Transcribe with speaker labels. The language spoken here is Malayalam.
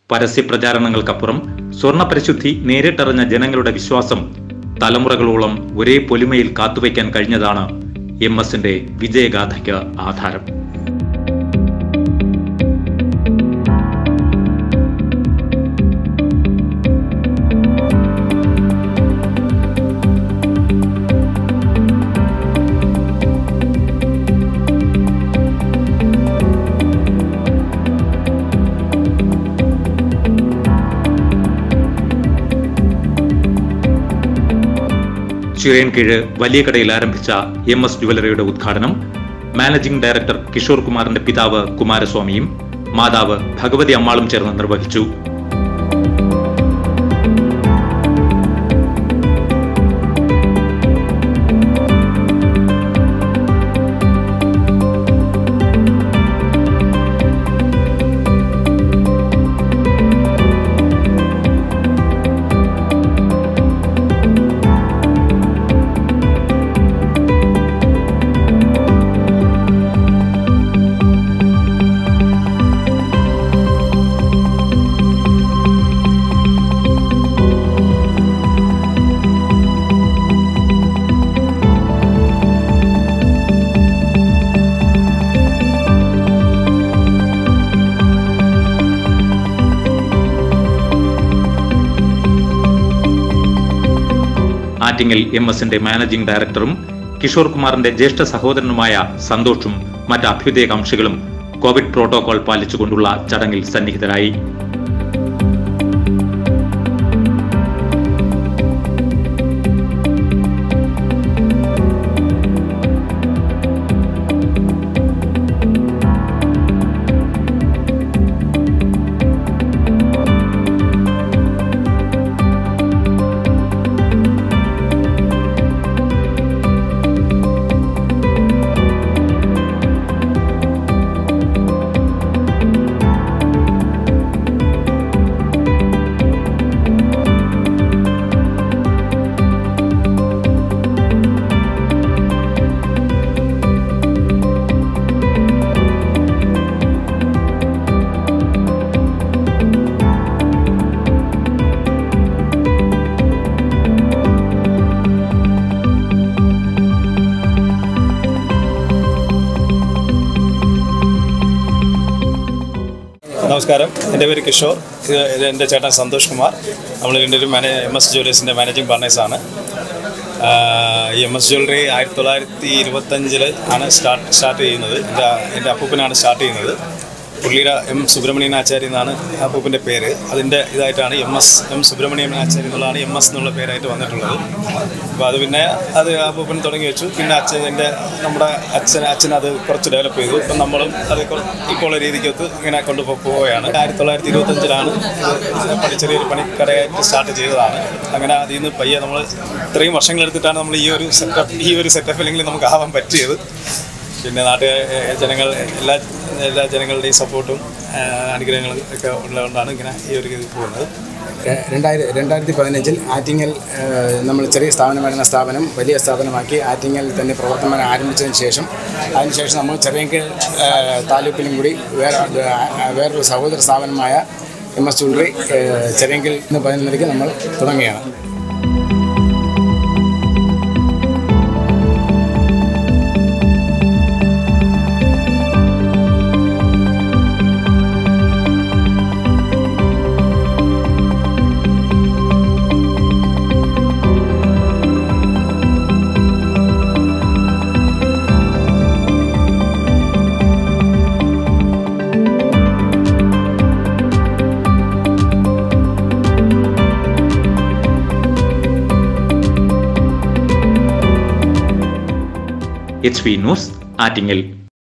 Speaker 1: പരസ്യ പ്രചാരണങ്ങൾക്കപ്പുറം സ്വർണ്ണ പരിശുദ്ധി നേരിട്ടറിഞ്ഞ ജനങ്ങളുടെ വിശ്വാസം തലമുറകളോളം ഒരേ പൊലിമയിൽ കാത്തുവയ്ക്കാൻ കഴിഞ്ഞതാണ് എം എസിന്റെ വിജയഗാഥയ്ക്ക് ആധാരം ചിറയൻകീഴ് വലിയ കടയിൽ ആരംഭിച്ച എം എസ് ജുവലറിയുടെ ഉദ്ഘാടനം മാനേജിംഗ് ഡയറക്ടർ കിഷോർ കുമാറിന്റെ പിതാവ് കുമാരസ്വാമിയും മാതാവ് ഭഗവതി അമ്മാളും ചേർന്ന് നിർവഹിച്ചു ആറ്റിങ്ങൽ എം എസിന്റെ മാനേജിംഗ് ഡയറക്ടറും കിഷോർ കുമാറിന്റെ ജ്യേഷ്ഠ സഹോദരനുമായ സന്തോഷും മറ്റ് അഭ്യുദയകാംക്ഷികളും കോവിഡ് പ്രോട്ടോകോൾ പാലിച്ചുകൊണ്ടുള്ള ചടങ്ങിൽ സന്നിഹിതരായി
Speaker 2: നമസ്കാരം എൻ്റെ പേര് കിഷോർ ഇത് ഇത് എൻ്റെ ചേട്ടൻ സന്തോഷ് കുമാർ നമ്മൾ രണ്ടുപേരും മാനേ എം എസ് ജ്വല്ലേഴ്സിൻ്റെ മാനേജിങ് പാർട്ട്നേഴ്സാണ് ഈ എം എസ് ജ്വല്ലറി ആയിരത്തി തൊള്ളായിരത്തി ഇരുപത്തഞ്ചിൽ ആണ് സ്റ്റാർട്ട് സ്റ്റാർട്ട് ചെയ്യുന്നത് എൻ്റെ എൻ്റെ അപ്പൂപ്പനാണ് സ്റ്റാർട്ട് ചെയ്യുന്നത് പുള്ളിയുടെ എം സുബ്രഹ്മണ്യൻ ആചാര്യ എന്നാണ് അപ്പൂപ്പൻ്റെ പേര് അതിൻ്റെ ഇതായിട്ടാണ് M S M Subrahmanyan Acharya എന്നുള്ളതാണ് എം എസ് എന്നുള്ള പേരായിട്ട് വന്നിട്ടുള്ളത് അപ്പോൾ അത് പിന്നെ അത് അപ്പൂപ്പൻ തുടങ്ങി വെച്ചു പിന്നെ അച്ഛൻ എൻ്റെ നമ്മുടെ അച്ഛൻ അച്ഛൻ അത് കുറച്ച് ഡെവലപ്പ് ചെയ്തു ഇപ്പം നമ്മളും അത് കുറ- ഇപ്പോൾ ഉള്ള രീതിക്കൊത്ത് ഇങ്ങനെ കൊണ്ടു പോവുകയാണ് ആയിരത്തി തൊള്ളായിരത്തി ഇരുപത്തഞ്ചിലാണ് ഇത് പണി ചെറിയൊരു പണിക്കടയായിട്ട് സ്റ്റാർട്ട് ചെയ്തതാണ് അങ്ങനെ അതിൽ നിന്ന് പയ്യെ നമ്മൾ ഇത്രയും വർഷങ്ങളെടുത്തിട്ടാണ് നമ്മൾ ഈ ഒരു സെറ്റപ്പ് ഈ ഒരു സെറ്റപ്പിലെങ്കിലും നമുക്ക് ആവാൻ പറ്റിയത് പിന്നെ നാട്ടിലെ ഏഹ്, ജനങ്ങൾ എല്ലാ എല്ലാ ജനങ്ങളുടെയും സപ്പോർട്ടും അനുഗ്രഹങ്ങളും ഒക്കെ ഉള്ളതുകൊണ്ടാണ് ഇങ്ങനെ ഈ ഒരു ഇത് പോകുന്നത്
Speaker 3: ര- രണ്ടായിരം രണ്ടായിരത്തി പതിനഞ്ചിൽ ആറ്റിങ്ങൽ ഏഹ്, നമ്മൾ ചെറിയ സ്ഥാപനമായിരുന്ന സ്ഥാപനം വലിയ സ്ഥാപനമാക്കി ആറ്റിങ്ങൽ തന്നെ പ്രവർത്തനം ആരംഭിച്ചതിന് ശേഷം അതിനുശേഷം നമ്മൾ ചെറിയങ്കിൽ താലൂക്കിലും കൂടി വേറെ ഏഹ്, വേറൊരു സഹോദര സ്ഥാപനമായ എം എസ് ജ്വല്ലറി ചെറിയങ്കിൽ എന്ന് പറയുന്ന നിലയ്ക്ക് നമ്മൾ തുടങ്ങുകയാണ്
Speaker 1: എച്ച് പി ന്യൂസ് ആറ്റിങ്ങൽ